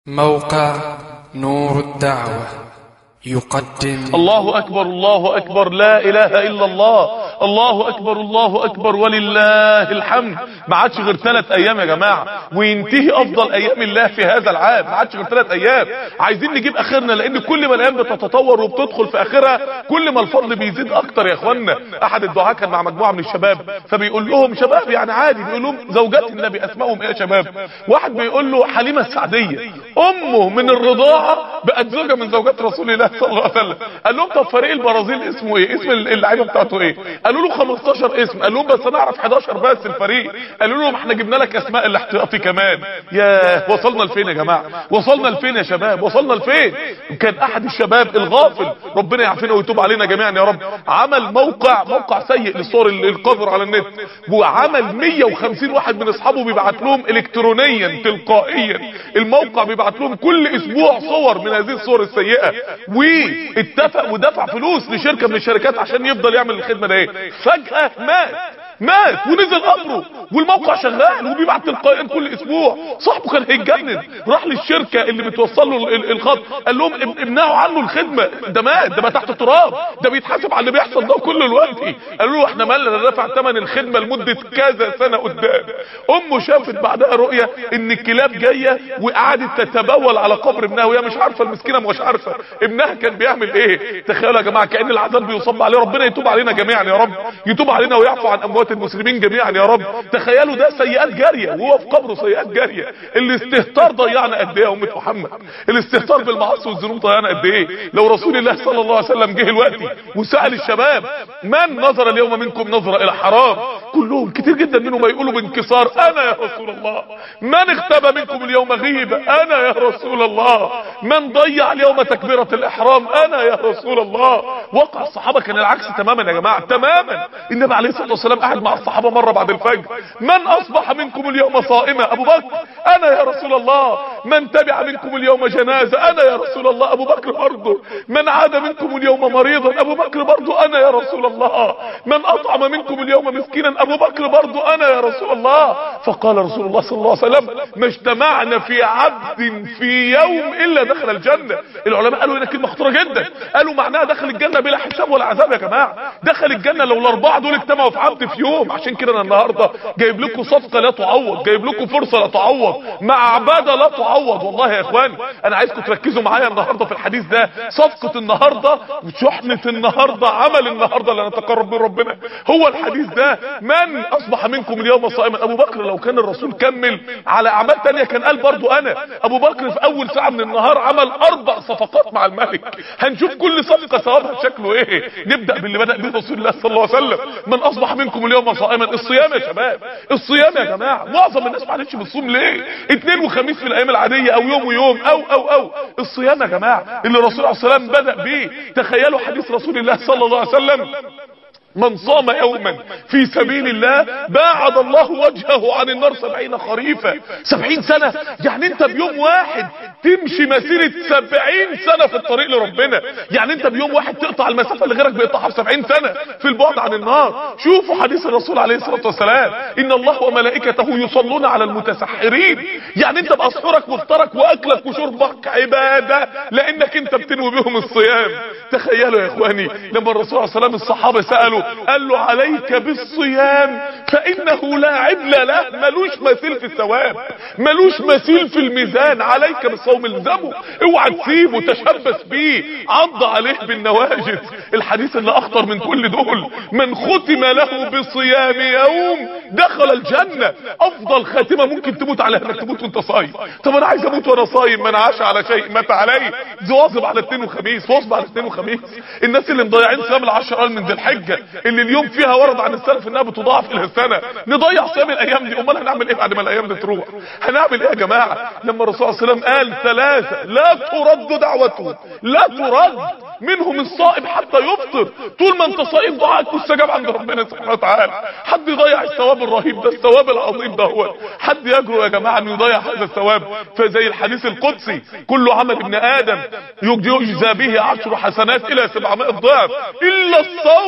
موقع نور الدعوة يقدم الله أكبر الله أكبر لا إله إلا الله الله أكبر الله أكبر ولله الحمد ما عادش غير ثلاث أيام يا جماعة وينتهي أفضل أيام الله في هذا العام ما عادش غير ثلاث أيام عايزين نجيب آخرنا لأن كل ما الأيام بتتطور وبتدخل في آخرها كل ما الفضل بيزيد أكتر يا إخوانا أحد الدعاة كان مع مجموعة من الشباب فبيقول لهم شباب يعني عادي بيقول لهم زوجات النبي أسمائهم إيه يا شباب واحد بيقول له حليمة السعدية أمه من الرضاعة بقت زوجة من زوجات رسول الله صلى الله عليه وسلم قال لهم طب فريق البرازيل اسمه ايه اسم اللعيبه بتاعته ايه قالوا له 15 اسم قال لهم بس انا اعرف 11 بس الفريق قالوا لهم احنا جبنا لك اسماء الاحتياطي كمان يا وصلنا لفين يا جماعه وصلنا لفين يا شباب وصلنا لفين كان احد الشباب الغافل ربنا يعافينا ويتوب علينا جميعا يا رب عمل موقع موقع سيء للصور القذر على النت وعمل 150 واحد من اصحابه بيبعت لهم الكترونيا تلقائيا الموقع بيبعت لهم كل اسبوع صور من هذه الصور السيئه واتفق ودفع فلوس لشركه من الشركات عشان يفضل يعمل الخدمه ده ايه فجاه مات مات ونزل قبره والموقع شغال وبيبعت تلقائيا كل اسبوع صاحبه كان هيتجنن راح للشركه اللي بتوصل له الخط قال لهم امنعوا عنه الخدمه ده مات ده بقى تحت التراب ده بيتحاسب على اللي بيحصل ده كل الوقت قالوا له احنا مالنا دفع ثمن الخدمه لمده كذا سنه قدام امه شافت بعدها رؤيه ان الكلاب جايه وقعدت تتبول على قبر ابنها وهي مش عارفه المسكينه مش عارفه ابنها كان بيعمل ايه تخيلوا يا جماعه كان العذاب بيصب عليه ربنا يتوب علينا جميعا يا رب يتوب علينا ويعفو عن اموات المسلمين جميعا يا رب تخيلوا ده سيئات جاريه وهو في قبره سيئات جاريه الاستهتار ضيعنا قد ايه يا امه محمد الاستهتار بالمعاصي والذنوب ضيعنا قد ايه لو رسول الله صلى الله عليه وسلم جه دلوقتي وسال الشباب من نظر اليوم منكم نظره الى حرام كلهم كتير جدا منهم يقولوا بانكسار انا يا رسول الله من اختبى منكم اليوم غيبه انا يا رسول الله من ضيع اليوم تكبيره الاحرام انا يا رسول الله وقع الصحابه كان العكس تماما يا جماعه تماما النبي عليه الصلاه والسلام قعد مع الصحابه مره بعد الفجر من اصبح منكم اليوم صائما ابو بكر انا يا رسول الله من تبع منكم اليوم جنازه انا يا رسول الله ابو بكر برضه من عاد منكم اليوم مريضا ابو بكر برضه انا يا رسول الله من اطعم منكم اليوم مسكينا ابو بكر برضه انا يا رسول الله فقال رسول الله صلى الله عليه وسلم ما اجتمعنا في عبد في يوم الا دخل الجنه العلماء قالوا هنا كلمه خطيره جدا قالوا معناها دخل الجنه بلا حساب ولا عذاب يا جماعه دخل الجنه لو الاربعه دول اجتمعوا في عبد في يوم عشان كده انا النهارده جايب لكم صفقه لا تعوض جايب لكم فرصه لا تعوض مع عباده لا تعوض والله يا اخواني انا عايزكم تركزوا معايا النهارده في الحديث ده صفقه النهارده وشحنه النهارده عمل النهارده اللي نتقرب من ربنا هو الحديث ده من اصبح منكم اليوم صائما ابو بكر لو كان الرسول كمل على اعمال تانية كان قال برضو انا ابو بكر في اول ساعه من النهار عمل اربع صفقات مع الملك هنشوف كل صفقه ثوابها شكله ايه نبدا باللي بدا به رسول الله صلى الله عليه وسلم من اصبح منكم اليوم صائما الصيام يا شباب الصيام يا جماعه معظم الناس ما عادتش بتصوم ليه اثنين وخميس في الايام العاديه او يوم ويوم او او او الصيام يا جماعه اللي الرسول عليه الصلاه والسلام بدا بيه تخيلوا حديث رسول الله صلى الله عليه وسلم من صام يوما في سبيل الله باعد الله وجهه عن النار سبعين خريفا سبعين سنة يعني انت بيوم واحد تمشي مسيرة سبعين سنة في الطريق لربنا يعني انت بيوم واحد تقطع المسافة اللي غيرك بيقطعها في سبعين سنة في البعد عن النار شوفوا حديث الرسول عليه الصلاة والسلام ان الله وملائكته يصلون على المتسحرين يعني انت بأسحرك وافطارك واكلك وشربك عبادة لانك انت بتنوي بهم الصيام تخيلوا يا اخواني لما الرسول عليه الصلاة والسلام الصحابة سألوا قال له عليك بالصيام فانه لا عدل له ملوش مثيل في الثواب ملوش مثيل في الميزان عليك بالصوم الزمه اوعى تسيبه تشبث بيه عض عليه بالنواجذ الحديث اللي اخطر من كل دول من ختم له بصيام يوم دخل الجنة افضل خاتمة ممكن تموت عليها انك تموت وانت صايم طب انا عايز اموت وانا صايم من عاش على شيء مات عليه زواظب على اثنين وخميس واصب على اثنين وخميس الناس اللي مضيعين صيام العشر من ذي الحجه اللي اليوم فيها ورد عن السلف انها بتضاعف الى السنه نضيع صيام الايام دي امال هنعمل ايه بعد ما الايام دي تروح هنعمل ايه يا جماعه لما الرسول صلى الله عليه وسلم قال ثلاثه لا ترد دعوته لا ترد منهم الصائم حتى يفطر طول ما انت صائم دعائك مستجاب عند ربنا سبحانه وتعالى حد يضيع الثواب الرهيب ده الثواب العظيم ده هو حد يجرؤ يا جماعه انه يضيع هذا الثواب فزي الحديث القدسي كل عمل ابن ادم يجزى به عشر حسنات الى 700 ضعف الا الصوم يقول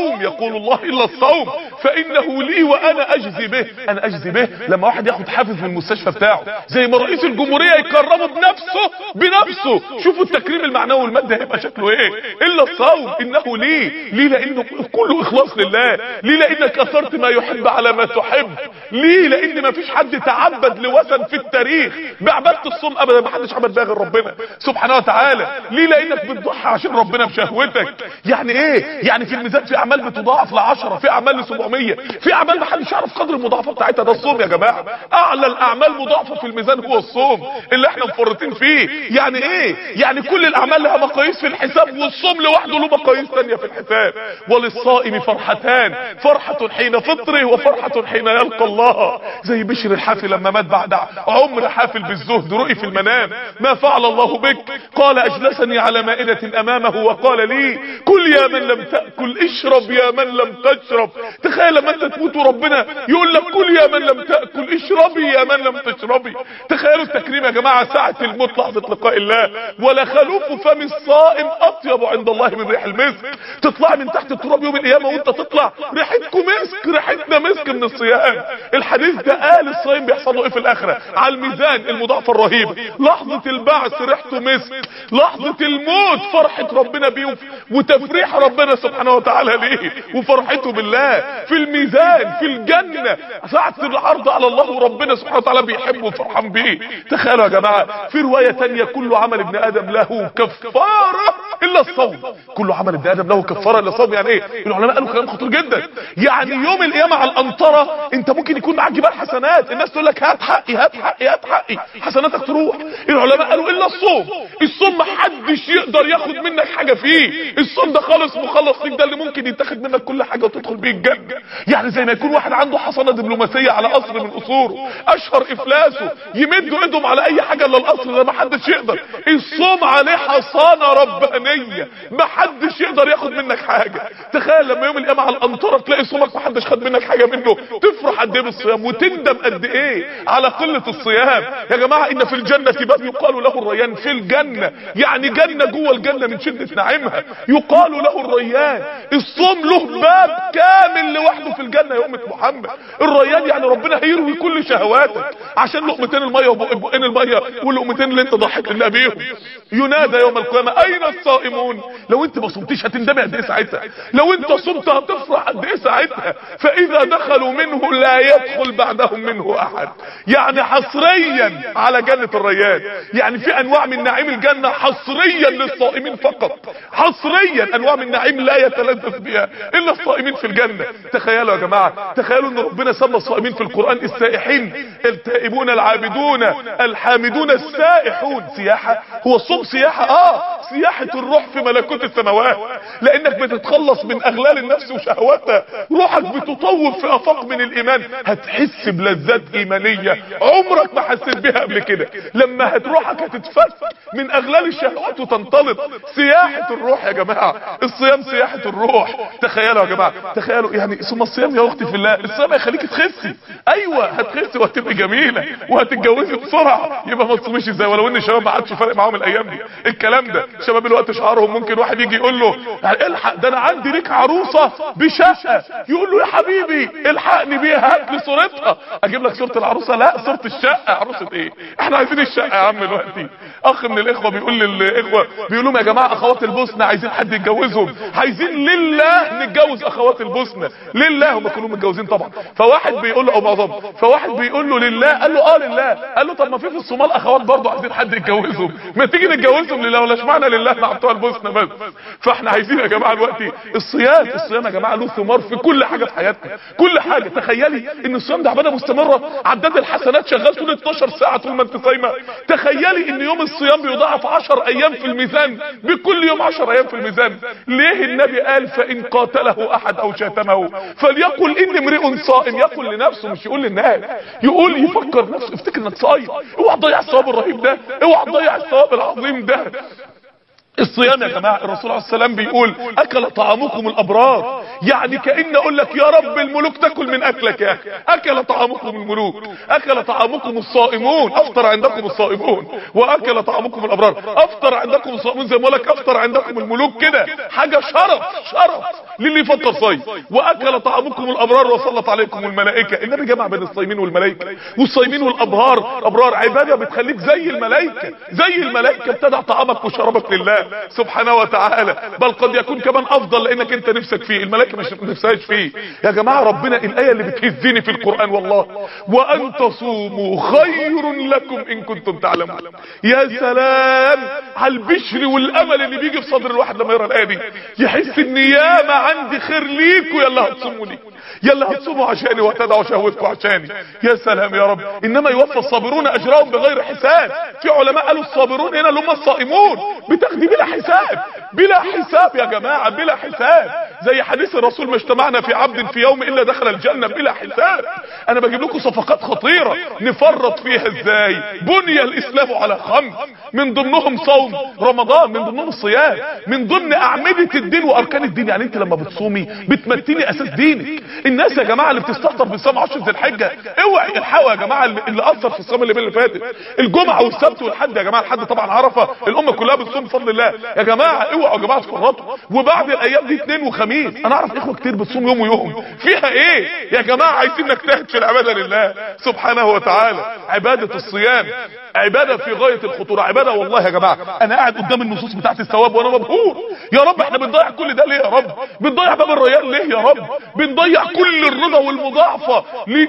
يقول الله الا الصوم فانه لي وانا اجزي به انا اجزي به لما واحد ياخد حافز من المستشفى بتاعه زي ما رئيس الجمهوريه يكرمه بنفسه بنفسه شوفوا التكريم المعنوي والمادي هيبقى شكله ايه الا الصوم انه لي ليه لانه كله اخلاص لله ليه لانك اثرت ما يحب على ما تحب ليه لان ما فيش حد تعبد لوثن في التاريخ بعباده الصوم ابدا ما حدش عبد بها غير ربنا سبحانه وتعالى ليه لانك بتضحي عشان ربنا بشهوتك يعني ايه يعني في الميزان في اعمال بتضاعف ل 10 في اعمال ل 700 في اعمال ما حدش يعرف قدر المضاعفه بتاعتها ده الصوم يا جماعه اعلى الاعمال مضاعفه في الميزان هو الصوم اللي احنا مفرطين فيه يعني ايه يعني كل الاعمال لها مقاييس في الحساب والصوم لوحده له مقاييس ثانيه في الحساب وللصائم فرحتان فرحه حين فطره وفرحه حين يلقى الله زي بشر الحافي لما مات بعد عمر حافل بالزهد رؤي في المنام ما فعل الله بك قال اجلسني على مائدة امامه وقال لي كل يا من لم تأكل اشرب يا من لم تشرب تخيل لما انت تموت وربنا يقول لك كل يا من لم تأكل اشربي يا من لم تشربي تخيلوا التكريم يا جماعة ساعة الموت لحظة لقاء الله ولا خلوف فم الصائم اطيب عند الله من ريح المسك تطلع من تحت التراب يوم القيامة وانت تطلع ريحتكم مسك ريحتنا مسك من الصيام الحديث ده قال الصائم بيحصل له ايه في الاخرة على الميزان المضاعفة الرهيبة لحظة البعث ريحته مسك لحظة الموت فرحة ربنا بيه وتفريح ربنا سبحانه وتعالى ليه وفرحته بالله في الميزان في الجنة ساعة العرض على الله وربنا سبحانه وتعالى بيحبه وفرحان بيه تخيلوا يا جماعة في رواية تانية كل عمل ابن ادم له كفارة الا الصوم كل عمل ابن ادم له كفارة الا الصوم يعني ايه العلماء قالوا كلام خطير جدا يعني يوم القيامة على القنطرة انت ممكن يكون معاك جبال حسنات الناس تقول لك هات حقي هات حقي هات حقي حسناتك تروح العلماء قالوا الا الصوم الصوم محدش يقدر ياخد منك حاجة فيه الصوم ده خالص مخلص ليك ده اللي ممكن يتاخد منك كل حاجة وتدخل بيه الجنة يعني زي ما يكون واحد عنده حصانة دبلوماسية على قصر من قصوره اشهر افلاسه يمدوا ايدهم على اي حاجة الا القصر ده محدش يقدر الصوم عليه حصانة ربانية محدش يقدر ياخد منك حاجة تخيل لما يوم القيامة على القنطرة تلاقي صومك محدش خد منك حاجة منه تفرح قد ايه بالصيام وتندم قد ايه على قلة الصيام يا جماعة ان في الجنة باب يقال له الريان في الجنة يعني جنة جوه الجنة من شدة نعيمها يقال له الريان الصوم له باب كامل لوحده في الجنة يا أمة محمد الريان يعني ربنا هيروي كل شهواتك عشان لقمتين المية وبقين المية واللقمتين اللي انت ضحيت لله بيهم ينادى يوم القيامة اين الصائمون لو انت ما صمتيش هتندمي قد ايه ساعتها لو انت صمت هتفرح قد ايه ساعتها فاذا دخلوا منه لا يدخل بعدهم منه احد يعني حصريا على جنة الريان يعني في انواع من نعيم الجنة حصريا للصائمين فقط حصريا انواع من نعيم لا يتلذذ بها الا الصائمين في الجنة تخيلوا يا جماعة تخيلوا ان ربنا سمى الصائمين في القرآن السائحين التائبون العابدون الحامدون السائحون سياحة هو الصوم سياحة اه سياحة الروح في ملكوت السماوات لانك بتتخلص من اغلال النفس وشهواتها روحك بتطوف في افاق من الايمان هتحس بلذات ايمانية عمرك ما حسيت بها قبل كده لما هتروحك هتتفك من اغلال الشهوات وتنطلق سياحة الروح يا جماعة الصيام سياحة الروح تخيلوا يا جماعة تخيلوا يعني ثم الصيام يا اختي في الله الصيام هيخليك تخسي ايوه هتخسي وهتبقي جميلة وهتتجوزي بسرعة يبقى ما تصوميش ازاي ولو ان الشباب ما عادش فارق معاهم الايام دي الكلام ده شباب الوقت شعارهم ممكن واحد يجي يقول له يعني الحق ده انا عندي ليك عروسة بشقة يقول له يا حبيبي الحقني بيها هات لي صورتها اجيب لك صورة العروسة لا صورة الشقة عروسة ايه احنا عايزين الشقة يا عم دلوقتي اخ من الاخوة بيقول للاخوة بيقول لهم يا جماعة اخوات البوسنة عايزين حد يتجوزهم عايزين لله نتجوز اخوات البوسنة لله هم كلهم متجوزين طبعا فواحد بيقول له او معظمهم فواحد بيقول له لله قال له اه لله قال له طب ما في في الصومال اخوات برضه عايزين حد يتجوزهم ما تيجي نتجوزهم لله ولا اشمعنى لله مع بتوع البوسنة بس فاحنا عايزين يا جماعة دلوقتي الصيام الصيام يا جماعة له ثمار في كل حاجة في حياتنا كل حاجة تخيلي ان الصيام ده عبادة مستمرة عداد الحسنات شغال طول 12 ساعة طول ما انت صايمة تخيلي ان يوم الصيام بيضاعف 10 ايام في الميزان بكل يوم 10 ايام في الميزان ليه النبي قال فان قاتله احد او شاتمه فليقل ان امرئ صائم يقول لنفسه مش يقول للناس يقول يفكر نفسه افتكر انك صايم اوعى تضيع الثواب الرهيب ده اوعى تضيع الثواب العظيم ده الصيام يا جماعة الرسول عليه السلام بيقول اكل طعامكم الابرار يعني كأن اقول لك يا رب الملوك تاكل من اكلك يا اخي اكل طعامكم الملوك اكل طعامكم الصائمون افطر عندكم الصائمون واكل طعامكم الابرار افطر عندكم الصائمون زي ما لك افطر عندكم الملوك كده حاجة شرف شرف للي يفطر صايم واكل طعامكم الابرار وسلط عليكم الملائكه النبي جمع بين الصايمين والملائكه والصايمين والابرار ابرار عباده بتخليك زي الملائكه زي الملائكه ابتدع طعامك وشرابك لله سبحانه وتعالى بل قد يكون كمان افضل لانك انت نفسك فيه الملائكه مش نفسهاش فيه يا جماعه ربنا الايه اللي بتهزني في القران والله وان تصوموا خير لكم ان كنتم تعلمون يا سلام على البشر والامل اللي بيجي في صدر الواحد لما يقرا الايه دي يحس ان ياما عندي خير ليكوا يلا هتصوموا لي يلا هتصوموا عشاني وتدعوا شهوتكم عشاني يا سلام يا رب انما يوفى الصابرون اجرهم بغير حساب في علماء قالوا الصابرون هنا اللي هم الصائمون بتاخدي بلا حساب بلا حساب يا جماعه بلا حساب زي حديث الرسول ما اجتمعنا في عبد في يوم الا دخل الجنه بلا حساب انا بجيب لكم صفقات خطيره نفرط فيها ازاي بني الاسلام على خمس من ضمنهم صوم رمضان من ضمنهم الصيام من ضمن اعمده الدين واركان الدين يعني انت لما بتصومي بتمتني اساس دينك الناس يا جماعه اللي بتستهتر بالصوم 10 ذي الحجه اوعي الحقوا يا جماعه اللي اللي اثر في الصوم اللي اللي فاتت الجمعه والسبت والحد يا جماعه الحد طبعا عرفه الامه كلها بتصوم بفضل الله يا جماعه اوعوا يا جماعه تفرطوا وبعد الايام دي اثنين وخميس انا اعرف اخوه كتير بتصوم يوم ويوم فيها ايه يا جماعه عايزين نجتهد في العباده لله سبحانه وتعالى عباده الصيام عباده في غايه الخطوره عباده والله يا جماعه انا قاعد قدام النصوص بتاعت الثواب وانا مبهور يا رب احنا بنضيع كل ده ليه يا رب بنضيع باب الريان ليه يا رب بنضيع كل الرضا والمضاعفه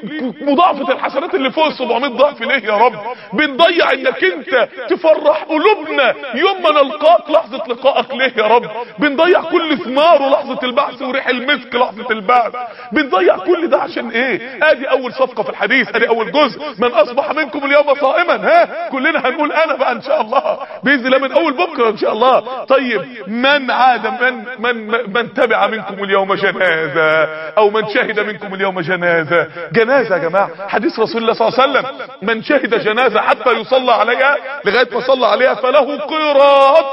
مضاعفه الحسنات اللي فوق ال 700 ضعف ليه يا رب بنضيع انك انت تفرح قلوبنا يوم ما نلقاك لحظه لقائك ليه يا رب بنضيع كل ثمار ولحظه البعث وريح المسك لحظه البعث بنضيع كل ده عشان ايه ادي اول صفقه في الحديث ادي اول جزء من اصبح منكم اليوم صائما ها كلنا هنقول انا بقى ان شاء الله باذن الله من اول بكره ان شاء الله طيب من عاد من من من تبع منكم اليوم جنازه او من شهد منكم اليوم جنازه جنازه يا جماعه حديث رسول الله صلى الله عليه وسلم من شهد جنازه حتى يصلى عليها لغايه ما صلى عليها فله قيراط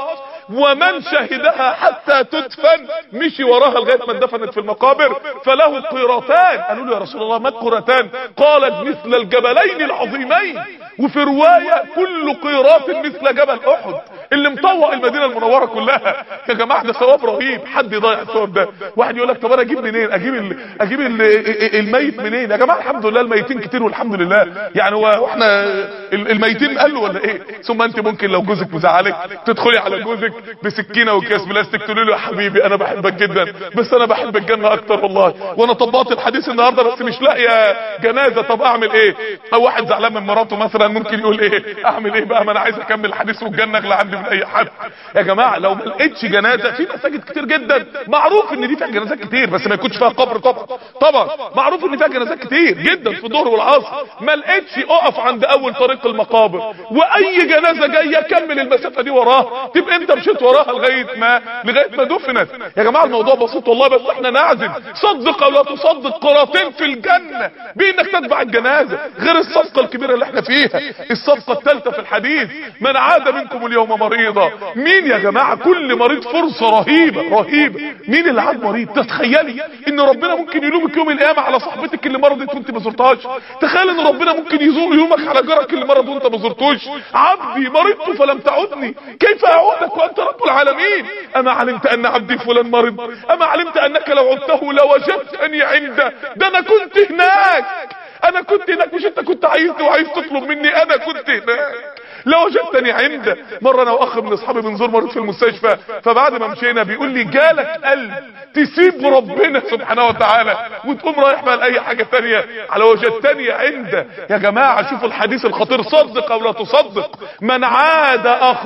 ومن شهدها حتى تدفن مشي وراها لغايه ما اتدفنت في المقابر فله قيرتان قالوا له يا رسول الله ما القيرتان قالت مثل الجبلين العظيمين وفي روايه كل قيراط مثل جبل احد اللي مطوق المدينه المنوره كلها يا جماعه ده ثواب رهيب حد يضيع الثواب ده واحد يقول لك طب انا اجيب منين اجيب ال... اجيب ال... الميت منين يا جماعه الحمد لله الميتين كتير والحمد لله يعني هو احنا الميتين قالوا ولا ايه ثم انت ممكن لو جوزك مزعلك تدخلي على جوزك بسكينه وكاس بلاستيك تقولي له يا حبيبي انا بحبك جدا بس انا بحب الجنه اكتر والله وانا طبقت الحديث النهارده بس مش لاقيه جنازه طب اعمل ايه او واحد زعلان من مراته مثلا ممكن يقول ايه اعمل ايه بقى ما انا عايز اكمل الحديث والجنه اغلى عندي من اي حد يا جماعه لو ما لقيتش جنازه في مساجد كتير جدا معروف ان دي فيها جنازات كتير بس ما يكونش فيها قبر طبعا طبعا معروف ان فيها جنازات كتير جدا في الظهر والعصر ما لقيتش اقف عند اول طريق المقابر واي جنازه جايه كمل المسافه دي وراها تبقى انت مشيت وراها لغايه ما لغايه ما دفنت يا جماعه الموضوع بسيط والله بس احنا نعزم صدق او لا تصدق قراطين في الجنه بانك تتبع الجنازه غير الصفقه الكبيره اللي احنا فيها الصفقه الثالثه في الحديث من عاد منكم اليوم مريضا مين يا جماعه كل مريض فرصه رهيبه رهيبه مين اللي عاد مريض تتخيلي ان ربنا ممكن يلومك يوم القيامه على صاحبتك اللي مرضت وانت ما زرتهاش تخيل ان ربنا ممكن يزور يومك على جارك اللي مرض وانت ما زرتوش عبدي مرضت فلم تعدني كيف اعودك وانت رب العالمين اما علمت ان عبدي فلان مرض اما علمت انك لو عدته لوجدتني عنده ده انا كنت هناك انا كنت هناك مش انت كنت عايزني وعايز تطلب مني انا كنت هناك لو وجدتني عنده مرة انا واخ من اصحابي بنزور مريض في المستشفى فبعد ما مشينا بيقول لي جالك قلب تسيب ربنا سبحانه وتعالى وتقوم رايح بقى لاي حاجة تانية على وجدتني عنده يا جماعة شوفوا الحديث الخطير صدق او لا تصدق من عاد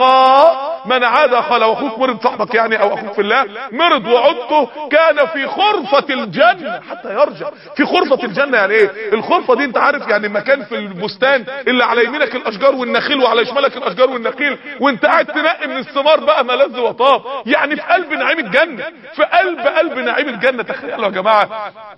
اخاه من عاد اخاه لو اخوك مرض صاحبك يعني او اخوك في الله مرض وعدته كان في خرفة الجنة حتى يرجع في خرفة الجنة يعني ايه الخرفة دي انت عارف يعني مكان في البستان اللي على يمينك الاشجار والنخيل وعلى شمالك الاشجار والنخيل وانت قاعد تنقي من الثمار بقى ملذ وطاب يعني في قلب نعيم الجنة في قلب قلب نعيم الجنة تخيلوا يا جماعة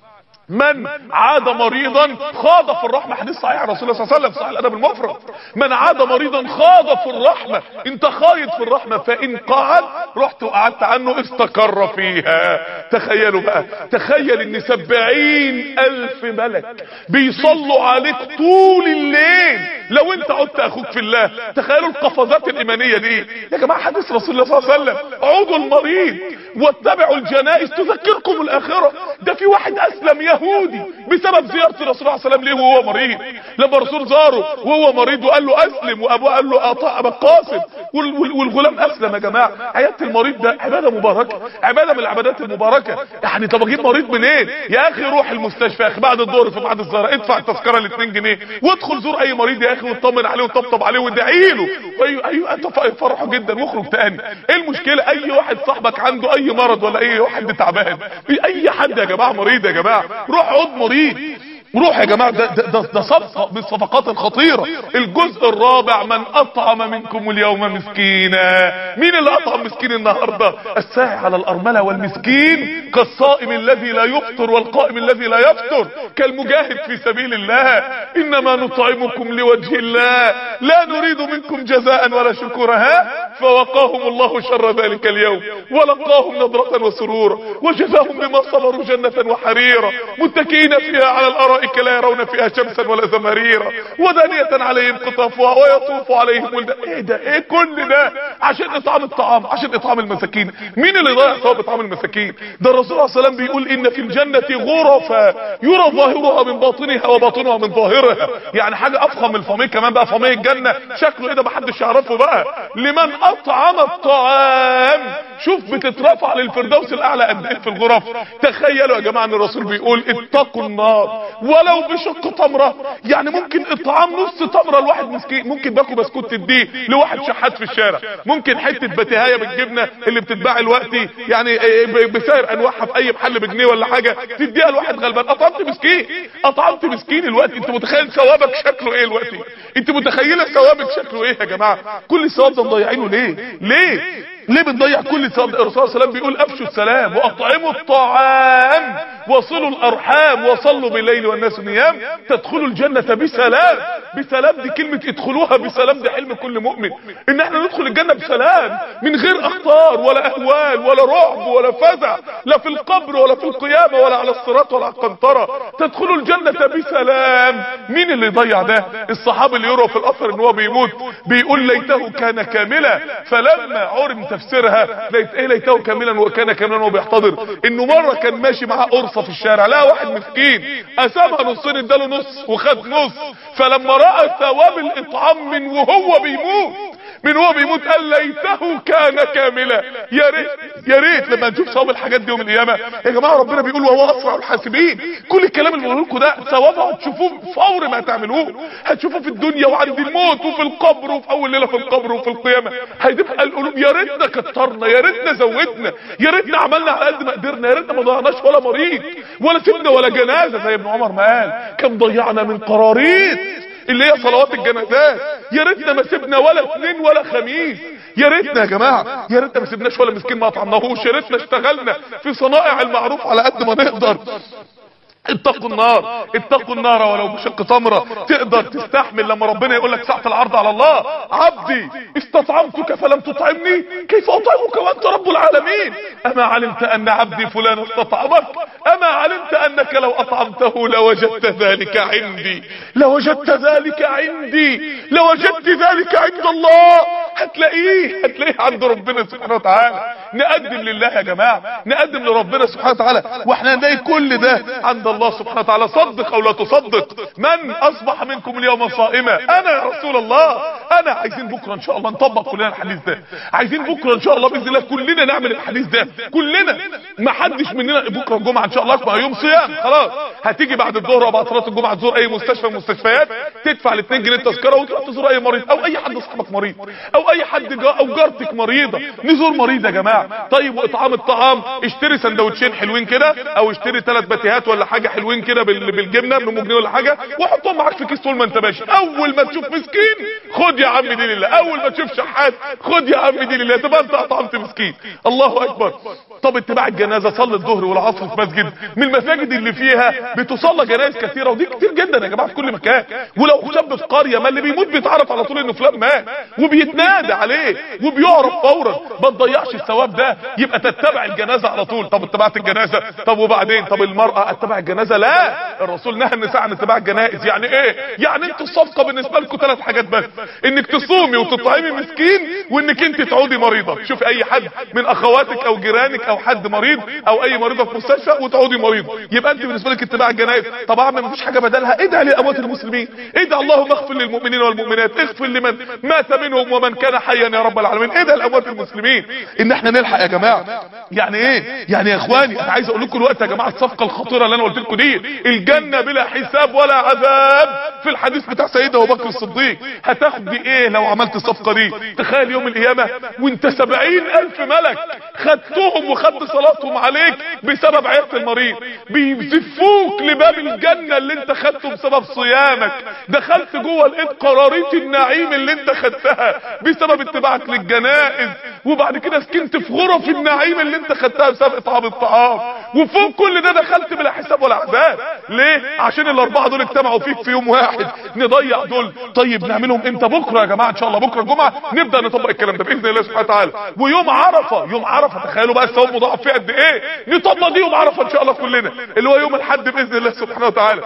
من عاد مريضا خاض في الرحمة حديث صحيح عن رسول الله صلى الله عليه وسلم صحيح الادب المفرد من عاد مريضا خاض في الرحمة انت خايض في الرحمة فان قعد رحت وقعدت عنه استقر فيها تخيلوا بقى تخيل ان سبعين الف ملك بيصلوا عليك طول الليل لو انت عدت اخوك في الله تخيلوا القفزات الايمانية دي يا جماعة حديث رسول الله صلى الله عليه وسلم عودوا المريض واتبعوا الجنائز تذكركم الاخرة ده في واحد اسلم يهودي بسبب زيارة الرسول صلى الله عليه وسلم ليه وهو مريض لما الرسول زاره وهو مريض وقال له اسلم وابوه قال له اطاع ابا القاسم وال- وال- والغلام اسلم يا جماعة عيادة المريض ده عبادة مباركة عبادة من العبادات المباركة يعني طب اجيب مريض منين يا اخي روح المستشفى يا اخي بعد الظهر في بعد الزهره ادفع التذكره ال 2 جنيه وادخل زور اي مريض يا اخي واطمن عليه وطبطب عليه وادعي له ايوه ايوه انت فرحه جدا واخرج تاني ايه المشكله اي واحد صاحبك عنده اي مرض ولا اي واحد تعبان اي حد يا جماعه مريض يا جماعه روح عود مريض روح يا جماعة ده, ده, ده, ده صفقة من الصفقات الخطيرة الجزء الرابع من أطعم منكم اليوم مسكينا مين اللي أطعم مسكين النهاردة الساعي على الأرملة والمسكين كالصائم الذي لا يفطر والقائم الذي لا يفطر كالمجاهد في سبيل الله إنما نطعمكم لوجه الله لا نريد منكم جزاء ولا شكورا ها فوقاهم الله شر ذلك اليوم ولقاهم نظرة وسرورا وجزاهم بما صبروا جنة وحريرا متكئين فيها على الأرائك لا يرون فيها شمسا ولا زمهريرا ودانية عليهم قطافها ويطوف عليهم ولدان ايه ده ايه كل ده عشان اطعام الطعام عشان اطعام المساكين مين اللي ضيع ثواب اطعام المساكين ده الرسول صلى الله عليه وسلم بيقول ان في الجنة غرفا يرى ظاهرها من باطنها وباطنها من ظاهرها يعني حاجة افخم من الفميه كمان بقى فميه الجنة شكله ايه ده محدش يعرفه بقى لمن اطعم الطعام شوف بتترفع للفردوس الاعلى قد ايه في الغرف تخيلوا يا جماعه ان الرسول بيقول اتقوا النار ولو بشق تمره يعني ممكن اطعام نص تمره لواحد مسكين ممكن باكو بسكوت تديه لواحد شحات في الشارع ممكن حته بتهايه بالجبنه اللي بتتباع دلوقتي يعني ب- بسعر انواعها في اي محل بجنيه ولا حاجه تديها لواحد غلبان اطعمت مسكين اطعمت مسكين الوقت انت متخيل ثوابك شكله ايه الوقت انت متخيله ثوابك شكله ايه يا جماعه كل الثواب ده مضيعينه ليه ليه ليه بتضيع كل ثواب ده؟ الرسول صلى الله عليه وسلم بيقول افشوا السلام واطعموا الطعام وصلوا الارحام وصلوا بالليل والناس نيام تدخلوا الجنة بسلام بسلام دي كلمة ادخلوها بسلام دي حلم كل مؤمن ان احنا ندخل الجنة بسلام من غير اخطار ولا اهوال ولا رعب ولا فزع لا في القبر ولا في القيامة ولا على الصراط ولا على القنطرة تدخلوا الجنة بسلام مين اللي يضيع ده الصحابي اللي يروى في الاثر ان هو بيموت بيقول ليته كان كاملا فلما عرم تفسيرها ليت ايه ليته كاملا وكان كاملا وهو بيحتضر انه مره كان ماشي معاه قرصه في الشارع لا واحد مسكين قسمها نصين اداله نص وخد نص فلما راى ثواب الاطعام من وهو بيموت من هو بيموت قال ليته كان كاملا يا ريت يا ريت لما نشوف ثواب الحاجات دي يوم القيامه يا جماعه ربنا بيقول وهو اسرع الحاسبين كل الكلام اللي بقوله لكم ده ثوابه هتشوفوه فور ما تعملوه هتشوفوه في الدنيا وعند الموت وفي القبر وفي اول ليله في القبر وفي القيامه هتبقى القلوب يا ريتنا كترنا يا ريتنا زودنا يا ريتنا عملنا على قد ما قدرنا يا ريتنا ما ضيعناش ولا مريض ولا سيبنا ولا جنازه زي ابن عمر ما قال كم ضيعنا من قراريط اللي هي صلوات الجنازات يا ريتنا ما سيبنا ولا اثنين ولا خميس يا ريتنا يا جماعه يا ريتنا ما سيبناش ولا مسكين ما طعمناهوش يا ريتنا اشتغلنا في صنائع المعروف على قد ما نقدر اتقوا النار اتقوا النار ولو بشق تمرة تقدر تستحمل لما ربنا يقول لك ساعة العرض على الله عبدي استطعمتك فلم تطعمني كيف اطعمك وانت رب العالمين اما علمت ان عبدي فلان استطعمك اما علمت انك لو اطعمته لوجدت ذلك عندي لوجدت ذلك عندي لوجدت ذلك عند الله هتلاقيه هتلاقيه عند ربنا سبحانه وتعالى نقدم لله يا جماعة نقدم لربنا سبحانه وتعالى واحنا نلاقي كل ده عند الله سبحانه وتعالى صدق او لا تصدق من اصبح منكم اليوم صائما انا يا رسول الله انا عايزين بكره ان شاء الله نطبق كلنا الحديث ده عايزين بكره ان شاء الله باذن الله كلنا نعمل الحديث ده كلنا ما حدش مننا بكره الجمعه ان شاء الله يبقى يوم صيام خلاص هتيجي بعد الظهر او بعد صلاه الجمعه تزور اي مستشفى من المستشفيات تدفع ال 2 جنيه التذكره وتروح تزور اي مريض او اي حد صاحبك مريض او او اي حد جا او جارتك مريضه نزور مريض يا جماعه طيب واطعام الطعام اشتري سندوتشين حلوين كده او اشتري ثلاث باتيهات ولا حاجه حلوين كده بال- بالجبنه بام جنيه ولا حاجه وحطهم معاك في كيس طول ما انت ماشي اول ما تشوف مسكين خد يا عم دي لله اول ما تشوف شحات خد يا عم دي لله تبقى انت اطعمت مسكين الله اكبر طب اتباع الجنازه صلي الظهر والعصر في مسجد من المساجد اللي فيها بتصلى جنائز كثيره ودي كتير جدا يا جماعه في كل مكان ولو شاب في قريه ما اللي بيموت بيتعرف على طول انه فلان مات وبيتنادى عليه وبيعرف فورا ما تضيعش الثواب ده يبقى تتبع الجنازه على طول طب اتبعت الجنازه طب وبعدين طب المراه اتبع الجنازه لا الرسول نهى النساء عن اتباع الجنائز يعني ايه يعني انتوا الصفقه بالنسبه لكم ثلاث حاجات بس انك تصومي وتطعمي مسكين وانك انت تعودي مريضه شوف اي حد من اخواتك او جيرانك او حد مريض او اي مريضه في مستشفى وتعودي مريضه يبقى انت بالنسبه لك اتباع الجنائز طب اعمل مفيش حاجه بدلها ادعي لاموات المسلمين ادعي اللهم اغفر للمؤمنين والمؤمنات اغفر لمن مات منهم ومن كان حيا يا رب العالمين ادعي لاموات المسلمين ان احنا نلحق يا جماعه يعني ايه يعني يا اخواني انا عايز اقول لكم الوقت يا جماعه الصفقه الخطيره اللي انا قلت لكم دي الجنه بلا حساب ولا عذاب في الحديث بتاع سيدنا ابو بكر الصديق هتاخد دي ايه لو عملت الصفقه دي تخيل يوم القيامه وانت سبعين الف ملك خدتهم وخدت صلاتهم عليك بسبب عيادة المريض بيزفوك لباب الجنة اللي انت خدته بسبب صيامك دخلت جوه لقيت قراريط النعيم اللي انت خدتها بسبب اتباعك للجنائز وبعد كده سكنت في غرف النعيم اللي انت خدتها بسبب اطعام الطعام وفوق كل ده دخلت بلا حساب ولا عذاب ليه عشان الاربعه دول اجتمعوا فيك في يوم واحد نضيع دول طيب نعملهم امتى بكره يا جماعه ان شاء الله بكره الجمعه نبدا نطبق الكلام ده باذن الله سبحانه وتعالى ويوم عرفه يوم عرفه تخيلوا بقى الثواب مضاعف فيه قد ايه نطبق دي يوم عرفه ان شاء الله كلنا اللي هو يوم الحد باذن الله سبحانه وتعالى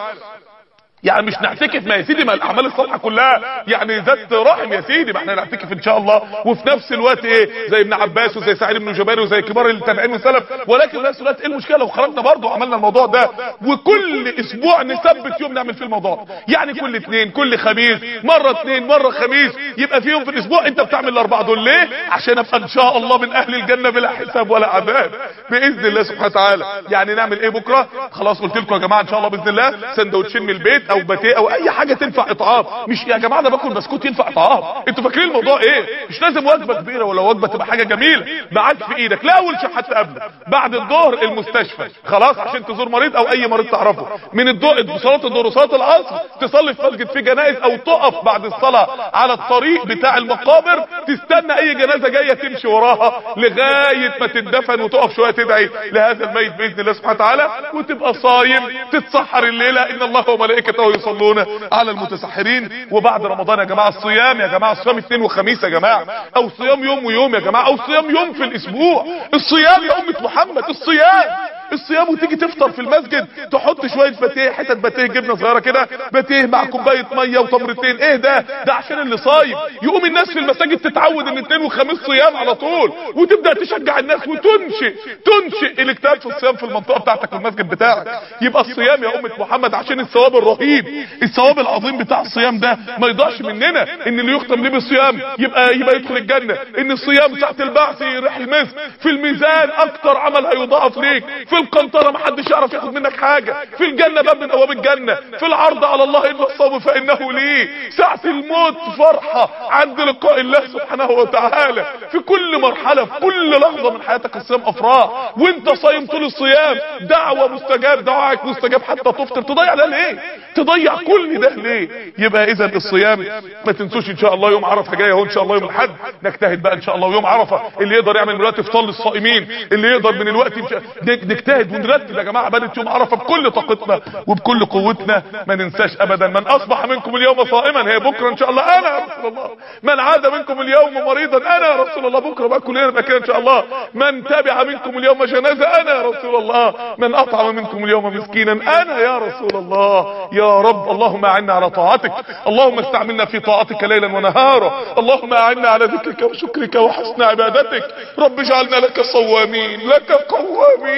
يعني مش نعتكف ما يا سيدي ما الاعمال الصالحه كلها يعني ذات رحم يا سيدي ما احنا نعتكف ان شاء الله وفي نفس الوقت ايه زي ابن عباس وزي سعيد بن جبير وزي كبار التابعين والسلف ولكن في نفس الوقت ايه المشكله لو خرجنا برضه وعملنا الموضوع ده وكل اسبوع نثبت يوم نعمل فيه الموضوع يعني كل اثنين كل خميس مره اثنين مره خميس يبقى في يوم في الاسبوع انت بتعمل الاربعه دول ليه عشان ابقى ان شاء الله من اهل الجنه بلا حساب ولا عذاب باذن الله سبحانه وتعالى يعني نعمل ايه بكره خلاص قلت لكم يا جماعه ان شاء الله باذن الله سندوتشين من البيت او باتيه او اي حاجه تنفع اطعام مش يا جماعه ده باكل بسكوت ينفع اطعام انتوا فاكرين الموضوع ايه مش لازم وجبه كبيره ولا وجبه تبقى حاجه جميله معاك في ايدك لا اول شيء حتى قبل بعد الظهر المستشفى خلاص عشان تزور مريض او اي مريض تعرفه من الظهر صلاه الظهر وصلاه العصر تصلي في مسجد فيه جنائز او تقف بعد الصلاه على الطريق بتاع المقابر تستنى اي جنازه جايه تمشي وراها لغايه ما تدفن وتقف شويه تدعي لهذا الميت باذن الله سبحانه وتعالى وتبقى صايم تتسحر الليله ان الله وملائكته يصلون على المتسحرين وبعد رمضان يا جماعه الصيام يا جماعه الصيام اثنين وخميس يا جماعه او صيام يوم ويوم يا جماعه او صيام يوم في الاسبوع الصيام يا امه محمد الصيام الصيام وتيجي تفطر في المسجد تحط شويه باتيه حتت باتيه جبنه صغيره كده باتيه مع كوبايه ميه وتمرتين ايه ده ده عشان اللي صايم يقوم الناس في المساجد تتعود ان اثنين وخميس صيام على طول وتبدا تشجع الناس وتنشئ تنشئ الاكتئاب في الصيام في المنطقه بتاعتك والمسجد بتاعك يبقى الصيام يا امه محمد عشان الثواب الرهيب الثواب العظيم بتاع الصيام ده ما يضيعش مننا ان اللي يختم ليه بالصيام يبقى يبقى يدخل الجنه ان الصيام ساعه البعث يريح المسك في الميزان اكتر عمل هيضاعف ليك في القنطره ما حدش يعرف ياخد منك حاجه في الجنه باب من ابواب الجنه في العرض على الله ان الصوم فانه لي ساعه الموت فرحه عند لقاء الله سبحانه وتعالى في كل مرحله في كل لحظه من حياتك الصيام افراح وانت صايم طول الصيام دعوه مستجاب دعائك مستجاب حتى تفطر تضيع ده ليه تضيع كل ده ليه يبقى اذا الصيام ما تنسوش ان شاء الله يوم عرفه جاي اهو ان شاء الله يوم الاحد نجتهد بقى ان شاء الله ويوم عرفه اللي يقدر يعمل دلوقتي افطار للصائمين اللي يقدر من الوقت يمشي نجتهد ونرتب يا جماعه عباده يوم عرفه بكل طاقتنا وبكل قوتنا ما ننساش ابدا من اصبح منكم اليوم صائما هي بكره ان شاء الله انا يا رسول الله من عاد منكم اليوم مريضا انا يا رسول الله بكره بقى كلنا نبقى كده ان شاء الله من تبع منكم اليوم جنازه انا يا رسول الله من اطعم منكم اليوم مسكينا انا يا رسول الله يا رب اللهم اعنا على طاعتك اللهم استعملنا في طاعتك ليلا ونهارا اللهم اعنا على ذكرك وشكرك وحسن عبادتك رب اجعلنا لك صوامين لك قوامين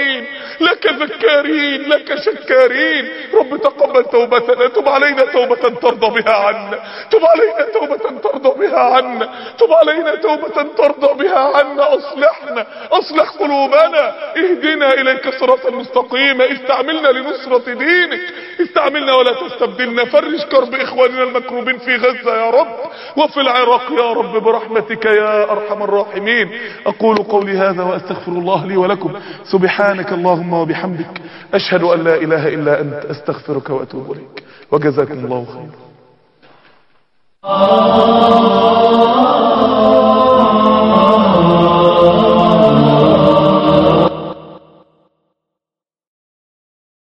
لك ذكارين لك شكارين رب تقبل توبتنا تب علينا توبة ترضى بها عنا تب علينا توبة ترضى بها عنا تب علينا توبة ترضى بها عنا اصلحنا اصلح قلوبنا اهدنا اليك صراطا مستقيما استعملنا لنصرة دينك استعملنا ولا تستبدلنا فرج كرب اخواننا المكروبين في غزة يا رب وفي العراق يا رب برحمتك يا ارحم الراحمين اقول قولي هذا واستغفر الله لي ولكم سبحانك اللهم وبحمدك اشهد ان لا اله الا انت استغفرك واتوب اليك وجزاكم الله خيرا